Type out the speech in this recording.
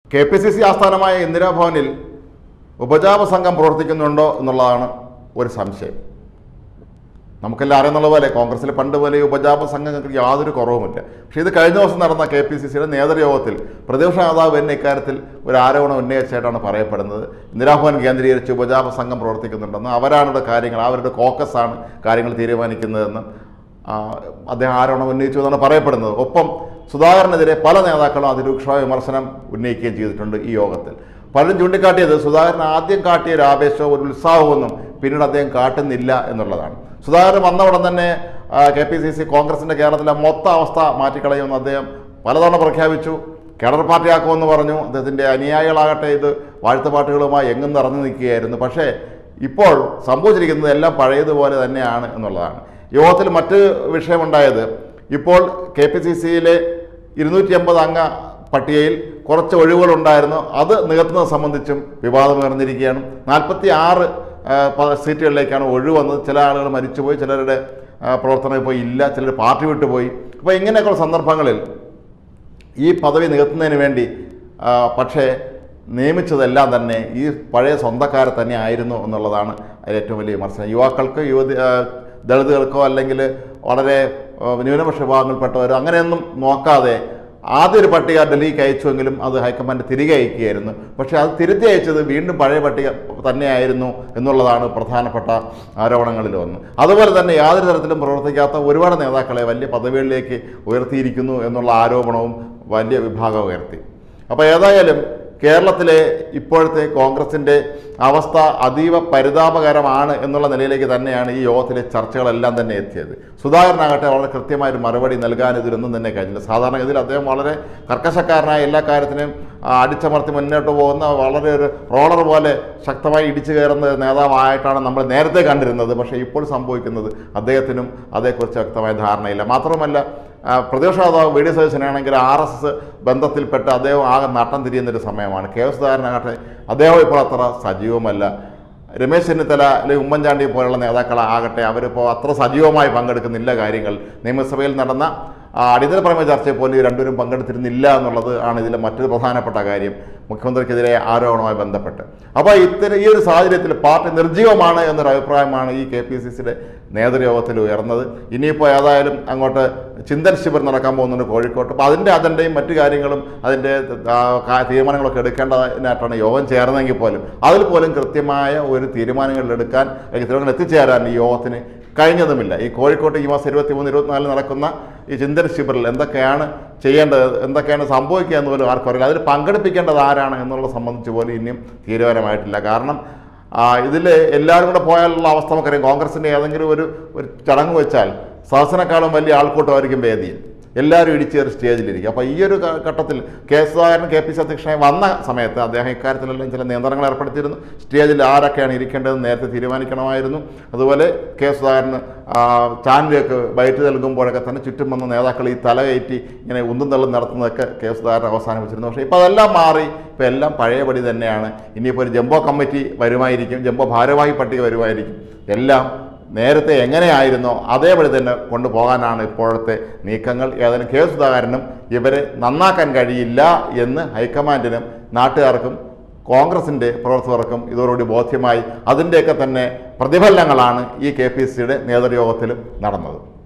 K P C C ആസ്ഥാനമായ ഇന്ദിരാഭവനിൽ ഉപജാപ സംഘം പ്രവർത്തിക്കുന്നുണ്ടോ എന്നുള്ളതാണ് ഒരു സംശയം നമുക്കെല്ലാം അറിയുന്നുള്ള പോലെ കോൺഗ്രസിൽ പണ്ട് പോലെ ഈ ഉപജാപ സംഘങ്ങൾക്ക് യാതൊരു കുറവുമില്ല പക്ഷേ ഇത് കഴിഞ്ഞ ദിവസം നടന്ന കെ പി സി സിയുടെ നേതൃയോഗത്തിൽ പ്രതിപക്ഷ നേതാവ് തന്നെ ഇക്കാര്യത്തിൽ ഒരു ആരോപണം ഉന്നയിച്ചായിട്ടാണ് പറയപ്പെടുന്നത് ഇന്ദിരാഭവൻ കേന്ദ്രീകരിച്ച് ഉപജാപ സംഘം പ്രവർത്തിക്കുന്നുണ്ടെന്ന് അവരാണ് കാര്യങ്ങൾ അവരുടെ കോക്കസാണ് കാര്യങ്ങൾ തീരുമാനിക്കുന്നതെന്ന് ആ, അദ്ദേഹം ആരോപണം ഉന്നയിച്ചു എന്നാണ് പറയപ്പെടുന്നത് ഒപ്പം സുധാകരനെതിരെ പല നേതാക്കളും അതിരൂക്ഷമായ വിമർശനം ഉന്നയിക്കുകയും ചെയ്തിട്ടുണ്ട് ഈ യോഗത്തിൽ പലരും ചൂണ്ടിക്കാട്ടിയത് സുധാകരൻ ആദ്യം കാട്ടിയ ഒരു ആവേശവും ഒരു ഉത്സാഹമൊന്നും പിന്നീട് അദ്ദേഹം കാട്ടുന്നില്ല എന്നുള്ളതാണ് സുധാകരൻ വന്ന ഉടൻ തന്നെ കെ പി സി സി കോൺഗ്രസിൻ്റെ കേരളത്തിലെ മൊത്തം അവസ്ഥ മാറ്റിക്കളയുമെന്ന് അദ്ദേഹം പലതവണ പ്രഖ്യാപിച്ചു കേഡർ പാർട്ടിയാക്കുമെന്ന് പറഞ്ഞു അദ്ദേഹത്തിൻ്റെ അനുയായികളാകട്ടെ ഇത് വാഴ്ത്തുപാട്ടുകളുമായി എങ്ങും നിറഞ്ഞു നിൽക്കുകയായിരുന്നു പക്ഷേ ഇപ്പോൾ സംഭവിച്ചിരിക്കുന്നത് എല്ലാം പഴയതുപോലെ തന്നെയാണ് എന്നുള്ളതാണ് യോഗത്തിൽ മറ്റ് വിഷയമുണ്ടായത് ഇപ്പോൾ കെ പി സി സിയിലെ ഇരുന്നൂറ്റി അമ്പത് അംഗ പട്ടികയിൽ കുറച്ച് ഒഴിവുകളുണ്ടായിരുന്നു അത് നികത്തുന്നത് സംബന്ധിച്ചും വിവാദമുയർന്നിരിക്കുകയാണ് നാൽപ്പത്തി ആറ് സീറ്റുകളിലേക്കാണ് ഒഴിവ് വന്നത് ചില ആളുകൾ മരിച്ചുപോയി ചിലരുടെ ആ, പ്രവർത്തനം ഇപ്പോൾ ഇല്ല ചിലർ പാർട്ടി വിട്ടുപോയി അപ്പോൾ ഇങ്ങനെയൊക്കെയുള്ള സന്ദർഭങ്ങളിൽ ഈ പദവി നികത്തുന്നതിന് വേണ്ടി ആ, പക്ഷേ നിയമിച്ചതെല്ലാം തന്നെ ഈ പഴയ സ്വന്തക്കാരെ തന്നെ ആയിരുന്നു എന്നുള്ളതാണ് അതിൽ ഏറ്റവും വലിയ വിമർശനം യുവാക്കൾക്ക് യുവതി ആ, ദളിതുകൾക്കോ അല്ലെങ്കിൽ വളരെ ആ, ന്യൂനപക്ഷ വിഭാഗങ്ങളിൽപ്പെട്ടവരോ അങ്ങനെയൊന്നും നോക്കാതെ ആദ്യ ഒരു പട്ടിക ഡൽഹിക്ക് അയച്ചുവെങ്കിലും അത് ഹൈക്കമാൻഡ് തിരികെ അയക്കുകയായിരുന്നു പക്ഷേ അത് തിരുത്തി അയച്ചത് വീണ്ടും പഴയ പട്ടിക തന്നെയായിരുന്നു എന്നുള്ളതാണ് പ്രധാനപ്പെട്ട ആരോപണങ്ങളിൽ ഒന്ന് അതുപോലെ തന്നെ യാതൊരു തരത്തിലും പ്രവർത്തിക്കാത്ത ഒരുപാട് നേതാക്കളെ വലിയ പദവികളിലേക്ക് ഉയർത്തിയിരിക്കുന്നു എന്നുള്ള ആരോപണവും വലിയ വിഭാഗം ഉയർത്തി അപ്പോൾ ഏതായാലും കേരളത്തിലെ ഇപ്പോഴത്തെ കോൺഗ്രസിൻ്റെ അവസ്ഥ അതീവ പരിതാപകരമാണ് എന്നുള്ള നിലയിലേക്ക് തന്നെയാണ് ഈ യോഗത്തിലെ ചർച്ചകളെല്ലാം തന്നെ എത്തിയത് സുധാകരനാകട്ടെ വളരെ കൃത്യമായൊരു മറുപടി നൽകാൻ ഇതിലൊന്നും തന്നെ കഴിഞ്ഞില്ല സാധാരണഗതിയിൽ അദ്ദേഹം വളരെ കർക്കശക്കാരനായ എല്ലാ കാര്യത്തിനും ആ, അടിച്ചമർത്തി മുന്നോട്ട് പോകുന്ന വളരെ ഒരു റോളർ പോലെ ശക്തമായി ഇടിച്ചു കയറുന്ന ഒരു നേതാവായിട്ടാണ് നമ്മൾ നേരത്തെ കണ്ടിരുന്നത് പക്ഷേ ഇപ്പോൾ സംഭവിക്കുന്നത് അദ്ദേഹത്തിനും അതേക്കുറിച്ച് വ്യക്തമായ ധാരണയില്ല മാത്രമല്ല ആ, പ്രതിപക്ഷ നേതാവ് വി ഡി സതീശനാണെങ്കിൽ ആർ എസ് എസ് ബന്ധത്തിൽപ്പെട്ട് അദ്ദേഹം ആകെ നട്ടം തിരിയുന്നൊരു സമയമാണ് കെ എസ് സുധാകരനാകട്ടെ അദ്ദേഹം ഇപ്പോൾ അത്ര സജീവമല്ല രമേശ് ചെന്നിത്തല അല്ലെങ്കിൽ ഉമ്മൻചാണ്ടി പോലുള്ള നേതാക്കൾ ആകട്ടെ അവരിപ്പോൾ അത്ര സജീവമായി പങ്കെടുക്കുന്നില്ല കാര്യങ്ങൾ നിയമസഭയിൽ നടന്ന ആ, അടിയന്തര പ്രമേയ ചർച്ചയിൽ പോലും ഈ രണ്ടുപേരും പങ്കെടുത്തിരുന്നില്ല എന്നുള്ളത് ആണ് ഇതിലെ മറ്റൊരു പ്രധാനപ്പെട്ട കാര്യം മുഖ്യമന്ത്രിക്കെതിരെ ആരോപണവുമായി ബന്ധപ്പെട്ട് അപ്പോൾ ഇത്തരം ഈ ഒരു സാഹചര്യത്തിൽ പാർട്ടി നിർജ്ജീവമാണ് എന്നൊരു അഭിപ്രായമാണ് ഈ കെ പി സി സിയുടെ നേതൃയോഗത്തിൽ ഉയർന്നത് ഇനിയിപ്പോൾ ഏതായാലും അങ്ങോട്ട് ചിന്തൻ ശിബിർ നടക്കാൻ പോകുന്നുണ്ട് കോഴിക്കോട്ട് അപ്പോൾ അതിൻ്റെ അജണ്ടയും മറ്റു കാര്യങ്ങളും അതിൻ്റെ ആ, കാ- തീരുമാനങ്ങളൊക്കെ എടുക്കേണ്ടതിനായിട്ടാണ് യോഗം ചേർന്നെങ്കിൽ പോലും അതിൽ പോലും കൃത്യമായ ഒരു തീരുമാനങ്ങൾ എടുക്കാൻ അല്ലെങ്കിൽ തീരുമാനങ്ങൾ എത്തിച്ചേരാൻ ഈ യോഗത്തിന് കഴിഞ്ഞതുമില്ല ഈ കോഴിക്കോട്ട് ഈ മാസം ഇരുപത്തി മൂന്ന് ഇരുപത്തിനാലിൽ നടക്കുന്ന ഈ ചിന്തൻ ശിബിറിൽ എന്തൊക്കെയാണ് ചെയ്യേണ്ടത് എന്തൊക്കെയാണ് സംഭവിക്കുക എന്ന് പോലും ആർക്കും അറിയില്ല അതിൽ പങ്കെടുപ്പിക്കേണ്ടത് ആരാണ് എന്നുള്ളത് സംബന്ധിച്ച് പോലും ഇനിയും തീരുമാനമായിട്ടില്ല കാരണം ഇതിൽ എല്ലാവരും കൂടെ പോയാലുള്ള അവസ്ഥ നമുക്കറിയാം കോൺഗ്രസിൻ്റെ ഏതെങ്കിലും ഒരു ഒരു ചടങ്ങ് വെച്ചാൽ സദസ്സിനെക്കാളും വലിയ ആൾക്കൂട്ടമായിരിക്കും വേദിയിൽ എല്ലാവരും ഇടിച്ചേറി സ്റ്റേജിലിരിക്കും അപ്പോൾ ഈ ഒരു ഘ- ഘട്ടത്തിൽ K Sudhakaran K P C അധ്യക്ഷനായി വന്ന സമയത്ത് അദ്ദേഹം ഇക്കാര്യത്തിലെല്ലാം ചില നിയന്ത്രണങ്ങൾ ഏർപ്പെടുത്തിയിരുന്നു സ്റ്റേജിൽ ആരൊക്കെയാണ് ഇരിക്കേണ്ടതെന്ന് നേരത്തെ തീരുമാനിക്കണമായിരുന്നു അതുപോലെ കെ സുധാകരന് ആ, ചാനലിലേക്ക് ബൈറ്റ് നൽകുമ്പോഴൊക്കെ തന്നെ ചുറ്റും വന്ന നേതാക്കൾ ഈ തലകയറ്റി ഇങ്ങനെ ഉന്തും തള്ളും നടത്തുന്നതൊക്കെ കെ സുധാകരൻ അവസാനിപ്പിച്ചിരുന്നു പക്ഷേ ഇപ്പോൾ അതെല്ലാം മാറി ഇപ്പോൾ എല്ലാം പഴയപടി തന്നെയാണ് ഇനിയിപ്പോൾ ഒരു ജംബോ കമ്മിറ്റി വരുമായിരിക്കും ജംബോ ഭാരവാഹി പട്ടിക വരുമായിരിക്കും എല്ലാം നേരത്തെ എങ്ങനെയായിരുന്നോ അതേപടി തന്നെ കൊണ്ടുപോകാനാണ് ഇപ്പോഴത്തെ നീക്കങ്ങൾ ഏതായാലും കെ സുധാകരനും ഇവരെ നന്നാക്കാൻ കഴിയില്ല എന്ന് ഹൈക്കമാൻഡിനും നാട്ടുകാർക്കും കോൺഗ്രസിൻ്റെ പ്രവർത്തകർക്കും ഇതോടുകൂടി ബോധ്യമായി അതിൻ്റെയൊക്കെ തന്നെ പ്രതിഫലനങ്ങളാണ് ഈ കെ പി സിയുടെ നേതൃയോഗത്തിലും നടന്നത്